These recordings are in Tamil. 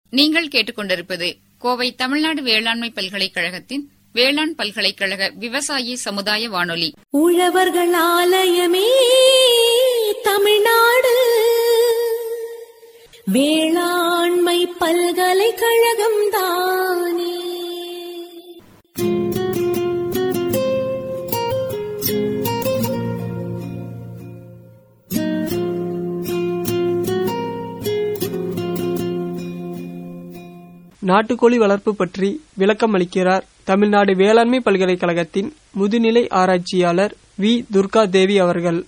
நீங்கள் கேட்டுக்கொண்டிருப்பது கோவை தமிழ்நாடு வேளாண்மை பல்கலைக்கழகத்தின் வேளாண் பல்கலைக்கழக விவசாயி சமுதாய வானொலி உழவர்கள் ஆலயமே தமிழ்நாடு வேளாண்மை பல்கலைக்கழகம் தானே நாட்டுக்கோழி வளர்ப்பு பற்றி விளக்கம் அளிக்கிறார் தமிழ்நாடு வேளாண்மை பல்கலைக்கழகத்தின் முதுநிலை ஆராய்ச்சியாளர் வி துர்கா தேவி அவர்கள்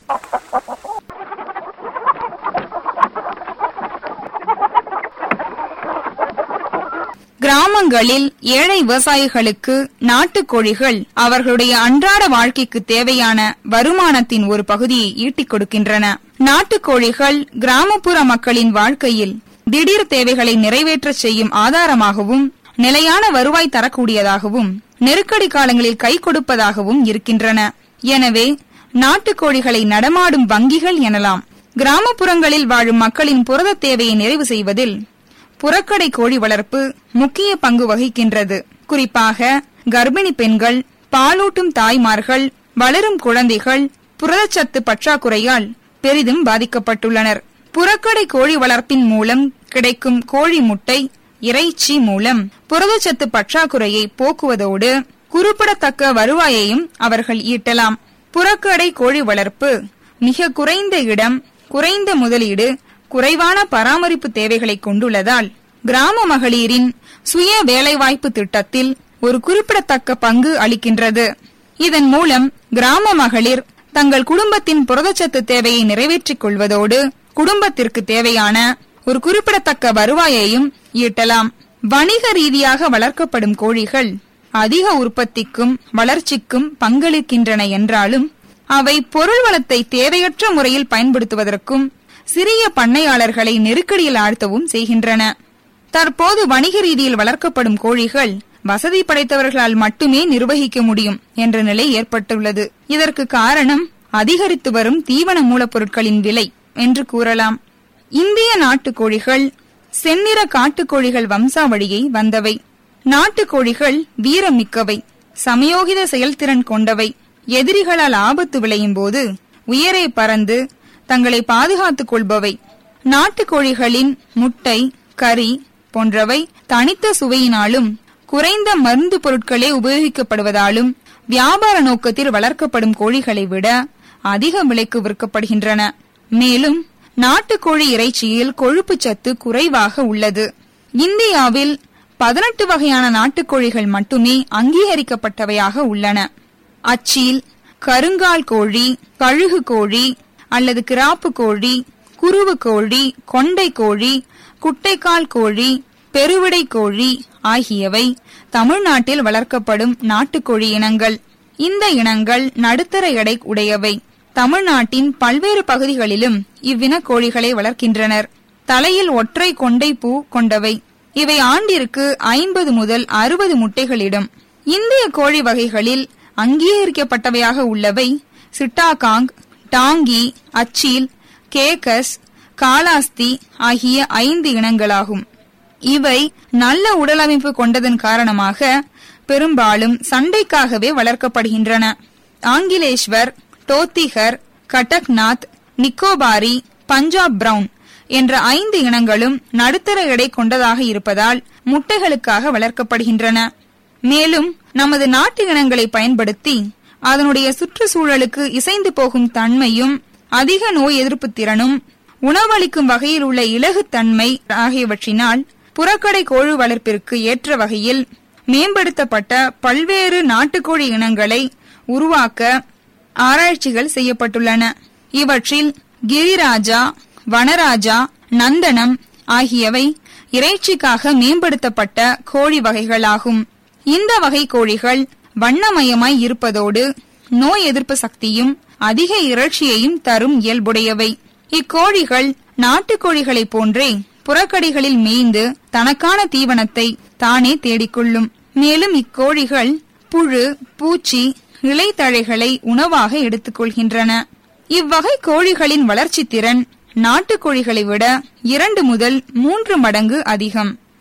கிராமங்களில் ஏழை விவசாயிகளுக்கு நாட்டுக்கோழிகள் அவர்களுடைய அன்றாட வாழ்க்கைக்கு தேவையான வருமானத்தின் ஒரு பகுதியை ஈட்டிக் கொடுக்கின்றன நாட்டுக்கோழிகள் கிராமப்புற மக்களின் வாழ்க்கையில் திடீர் தேவைகளை நிறைவேற்றச் செய்யும் ஆதாரமாகவும் நிலையான வருவாய் தரக்கூடியதாகவும் நெருக்கடி காலங்களில் கை கொடுப்பதாகவும் இருக்கின்றன எனவே நாட்டுக்கோழிகளை நடமாடும் வங்கிகள் எனலாம் கிராமப்புறங்களில் வாழும் மக்களின் புரத தேவையை நிறைவு செய்வதில் புறக்கடை கோழி வளர்ப்பு முக்கிய பங்கு வகிக்கின்றது குறிப்பாக கர்ப்பிணி பெண்கள் பாலூட்டும் தாய்மார்கள் வளரும் குழந்தைகள் புரதச்சத்து பற்றாக்குறையால் பெரிதும் பாதிக்கப்பட்டுள்ளனர் புறக்கடை கோழி வளர்ப்பின் மூலம் கிடைக்கும் கோழி முட்டை இறைச்சி மூலம் புரதச்சத்து பற்றாக்குறையை போக்குவதோடு குறிப்பிடத்தக்க வருவாயையும் அவர்கள் ஈட்டலாம் புறக்கடை கோழி வளர்ப்பு மிக குறைந்த இடம் குறைந்த முதலீடு குறைவான பராமரிப்பு தேவைகளை கொண்டுள்ளதால் கிராம மகளிரின் சுய வேலைவாய்ப்பு திட்டத்தில் ஒரு குறிப்பிடத்தக்க பங்கு அளிக்கின்றது இதன் மூலம் கிராம மகளிர் தங்கள் குடும்பத்தின் புரதச்சத்து தேவையை நிறைவேற்றிக் கொள்வதோடு குடும்பத்திற்கு தேவையான ஒரு குறிப்பிடத்தக்க வருவாயையும் ஈட்டலாம் வணிக ரீதியாக வளர்க்கப்படும் கோழிகள் அதிக உற்பத்திக்கும் வளர்ச்சிக்கும் பங்களிக்கின்றன என்றாலும் அவை பொருள் வளத்தை தேவையற்ற முறையில் பயன்படுத்துவதற்கும் சிறிய பண்ணையாளர்களை நெருக்கடியில் ஆழ்த்தவும் செய்கின்றன தற்போது வணிக ரீதியில் வளர்க்கப்படும் கோழிகள் வசதி படைத்தவர்களால் மட்டுமே நிர்வகிக்க முடியும் என்ற நிலை ஏற்பட்டுள்ளது இதற்கு காரணம் அதிகரித்து வரும் தீவன மூலப்பொருட்களின் விலை என்று கூறலாம் இந்திய நாட்டுக்கோழிகள் செந்நிற காட்டுக்கோழிகள் வம்சாவழியை வந்தவை நாட்டுக்கோழிகள் வீரமிக்கவை சமயோகித செயல்திறன் கொண்டவை எதிரிகளால் ஆபத்து விளையும் போது உயரே பறந்து தங்களை பாதுகாத்துக் கொள்பவை நாட்டுக்கோழிகளின் முட்டை கறி போன்றவை தனித்த சுவையினாலும் குறைந்த மருந்து பொருட்களே உபயோகிக்கப்படுவதாலும் வியாபார நோக்கத்தில் வளர்க்கப்படும் கோழிகளை விட அதிக விலைக்கு விற்கப்படுகின்றன மேலும் நாட்டுக்கோழி இறைச்சியில் கொழுப்பு சத்து குறைவாக உள்ளது இந்தியாவில் பதினெட்டு வகையான நாட்டுக்கோழிகள் மட்டுமே அங்கீகரிக்கப்பட்டவையாக உள்ளன அச்சில் கருங்கால் கோழி கழுகு கோழி அல்லது கிராப்பு கோழி குருவு கோழி கொண்டை கோழி குட்டைக்கால் கோழி பெருவிடை கோழி ஆகியவை தமிழ்நாட்டில் வளர்க்கப்படும் நாட்டுக்கோழி இனங்கள் இந்த இனங்கள் நடுத்தர எடை உடையவை தமிழ்நாட்டின் பல்வேறு பகுதிகளிலும் இவ்வின கோழிகளை வளர்க்கின்றனர் தலையில் ஒற்றை கொண்டை பூ கொண்டவை இவை ஆண்டிற்கு ஐம்பது முதல் அறுபது முட்டைகளிடும் இந்திய கோழி வகைகளில் அங்கீகரிக்கப்பட்டவையாக உள்ளவை சிட்டாகாங் டாங்கி அச்சீல் கேகஸ் காலாஸ்தி ஆகிய ஐந்து இனங்களாகும் இவை நல்ல உடலமைப்பு கொண்டதன் காரணமாக பெரும்பாலும் சண்டைக்காகவே வளர்க்கப்படுகின்றன ஆங்கிலேஸ்வர் டோத்திகர் கடக்நாத் நிக்கோபாரி பஞ்சாப் பிரவுன் என்ற ஐந்து இனங்களும் நடுத்தர எடை கொண்டதாக இருப்பதால் முட்டைகளுக்காக வளர்க்கப்படுகின்றன மேலும் நமது நாட்டு இனங்களை பயன்படுத்தி அதனுடைய சுற்றுச்சூழலுக்கு இசைந்து போகும் தன்மையும் அதிக நோய் எதிர்ப்பு திறனும் உணவளிக்கும் வகையில் உள்ள இலகுத்தன்மை ஆகியவற்றினால் புறக்கடை கோழி வளர்ப்பிற்கு ஏற்ற வகையில் மேம்படுத்தப்பட்ட பல்வேறு நாட்டுக்கோழி இனங்களை உருவாக்க ஆராய்ச்சிகள் செய்யப்பட்டுள்ளன இவற்றில் கிரிராஜா வனராஜா நந்தனம் ஆகியவை இறைச்சிக்காக மேம்படுத்தப்பட்ட கோழி வகைகளாகும் இந்த வகை கோழிகள் வண்ணமயமாய் இருப்பதோடு நோய் எதிர்ப்பு சக்தியும் அதிக இறைச்சியையும் தரும் இயல்புடையவை இக்கோழிகள் நாட்டுக்கோழிகளைப் போன்றே புறக்கடைகளில் மேய்ந்து தனக்கான தீவனத்தை தானே தேடிக்கொள்ளும் மேலும் இக்கோழிகள் புழு பூச்சி இலைத்தழைகளை உணவாக எடுத்துக்கொள்கின்றன இவ்வகை கோழிகளின் வளர்ச்சி திறன் நாட்டுக்கோழிகளை விட இரண்டு முதல் மூன்று மடங்கு அதிகம்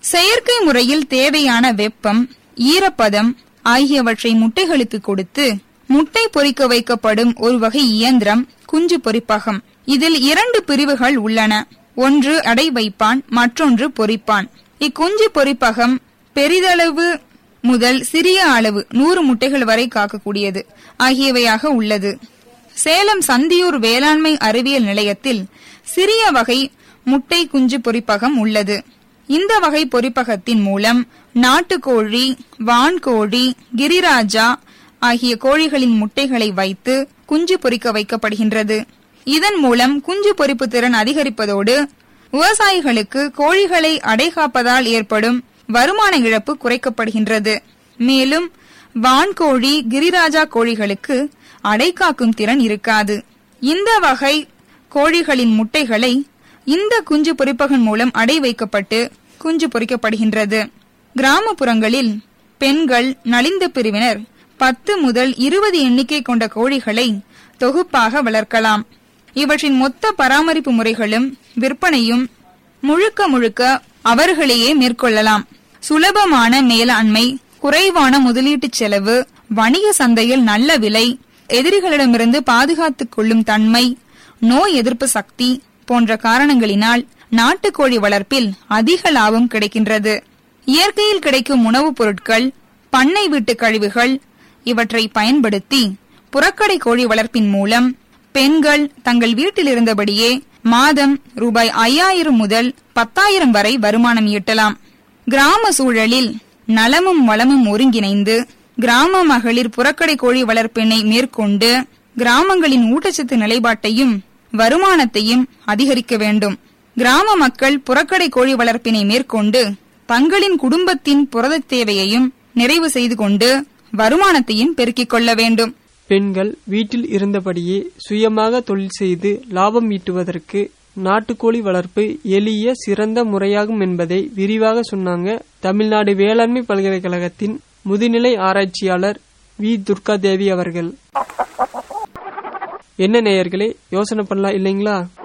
செயற்கை முறையில் தேவையான வெப்பம் ஈரப்பதம் ஆகியவற்றை முட்டைகளுக்கு கொடுத்து முட்டை பொரிக்க வைக்கப்படும் ஒரு வகை இயந்திரம் குஞ்சு பொரிப்பகம் இதில் இரண்டு பிரிவுகள் உள்ளன ஒன்று அடை வைப்பான் மற்றொன்று பொரிப்பான் இக்குஞ்சு பொரிப்பகம் பெரிதளவு முதல் சிறிய அளவு நூறு முட்டைகள் வரை காக்கக்கூடியது ஆகியவையாக உள்ளது சேலம் சந்தியூர் வேளாண்மை அறிவியல் நிலையத்தில் சிறிய வகை முட்டை குஞ்சு பொரிப்பகம் உள்ளது இந்த வகை பொரிப்பகத்தின் மூலம் நாட்டுக்கோழி வான்கோழி கிரிராஜா ஆகிய கோழிகளின் முட்டைகளை வைத்து குஞ்சு பொரிக்க வைக்கப்படுகின்றது இதன் மூலம் குஞ்சு பொரிப்பு திறன் அதிகரிப்பதோடு விவசாயிகளுக்கு கோழிகளை அடைகாப்பதால் ஏற்படும் வருமான இழப்பு குறைக்கப்படுகின்றது மேலும் வான்கோழி கிரிராஜா கோழிகளுக்கு அடைகாக்கும் திறன் இருக்காது இந்த வகை கோழிகளின் முட்டைகளை இந்த குஞ்சு பொரிப்பகன் மூலம் அடை வைக்கப்பட்டு குஞ்சு பொரிக்கப்படுகின்றது கிராமப்புறங்களில் பெண்கள் நலிந்த பிரிவினர் பத்து முதல் இருபது எண்ணிக்கை கொண்ட கோழிகளை தொகுப்பாக வளர்க்கலாம் இவற்றின் மொத்த பராமரிப்பு முறைகளும் விற்பனையும் முழுக்க முழுக்க அவர்களையே மேற்கொள்ளலாம் சுலபமான மேலாண்மை குறைவான முதலீட்டு செலவு வணிக சந்தையில் நல்ல விலை எதிரிகளிடமிருந்து பாதுகாத்துக் கொள்ளும் தன்மை நோய் எதிர்ப்பு சக்தி போன்ற காரணங்களினால் நாட்டுக்கோழி வளர்ப்பில் அதிக லாபம் கிடைக்கின்றது இயற்கையில் கிடைக்கும் உணவுப் பொருட்கள் பண்ணை வீட்டு கழிவுகள் இவற்றை பயன்படுத்தி புறக்கடை கோழி வளர்ப்பின் மூலம் பெண்கள் தங்கள் வீட்டில் இருந்தபடியே மாதம் ரூபாய் ஐயாயிரம் முதல் பத்தாயிரம் வரை வருமானம் ஈட்டலாம் கிராம சூழலில் நலமும் வளமும் ஒருங்கிணைந்து கிராம மகளிர் புறக்கடை கோழி வளர்ப்பினை மேற்கொண்டு கிராமங்களின் ஊட்டச்சத்து நிலைப்பாட்டையும் வருமானத்தையும் அதிகரிக்க வேண்டும் கிராம மக்கள் புறக்கடை கோழி வளர்ப்பினை மேற்கொண்டு தங்களின் குடும்பத்தின் புரதத் தேவையையும் நிறைவு செய்து கொண்டு வருமானத்தையும் பெருக்கிக் கொள்ள வேண்டும் பெண்கள் வீட்டில் இருந்தபடியே சுயமாக தொழில் செய்து லாபம் ஈட்டுவதற்கு நாட்டுக்கோழி வளர்ப்பு எளிய சிறந்த முறையாகும் என்பதை விரிவாக சொன்னாங்க தமிழ்நாடு வேளாண்மை பல்கலைக்கழகத்தின் முதுநிலை ஆராய்ச்சியாளர் வி துர்கா தேவி அவர்கள் என்ன நேயர்களே யோசனை பண்ணலாம் இல்லைங்களா